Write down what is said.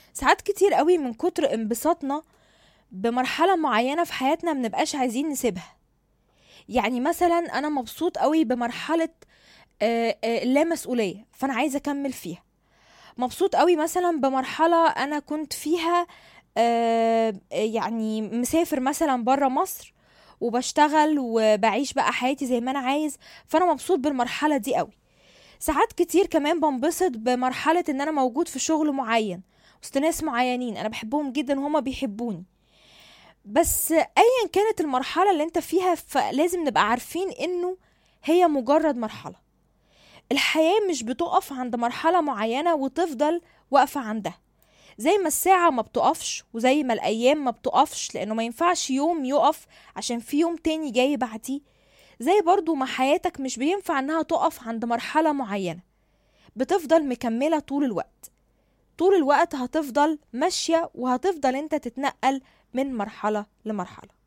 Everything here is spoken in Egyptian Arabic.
ساعات كتير قوي من كتر انبساطنا بمرحلة معينة في حياتنا منبقاش عايزين نسيبها يعني مثلا انا مبسوط قوي بمرحلة آه، آه، اللامسؤولية فانا عايزة اكمل فيها مبسوط قوي مثلا بمرحلة انا كنت فيها آه، يعني مسافر مثلا برا مصر وبشتغل وبعيش بقى حياتي زي ما انا عايز فانا مبسوط بالمرحلة دي قوي ساعات كتير كمان بنبسط بمرحلة ان انا موجود في شغل معين وسط ناس معينين انا بحبهم جدا وهما بيحبوني بس ايا كانت المرحلة اللي انت فيها فلازم نبقى عارفين انه هي مجرد مرحلة الحياة مش بتقف عند مرحلة معينة وتفضل واقفة عندها زي ما الساعة ما بتقفش وزي ما الأيام ما بتقفش لأنه ما ينفعش يوم يقف عشان في يوم تاني جاي بعديه زي برضو ما حياتك مش بينفع انها تقف عند مرحلة معينة بتفضل مكملة طول الوقت طول الوقت هتفضل ماشية وهتفضل انت تتنقل من مرحلة لمرحلة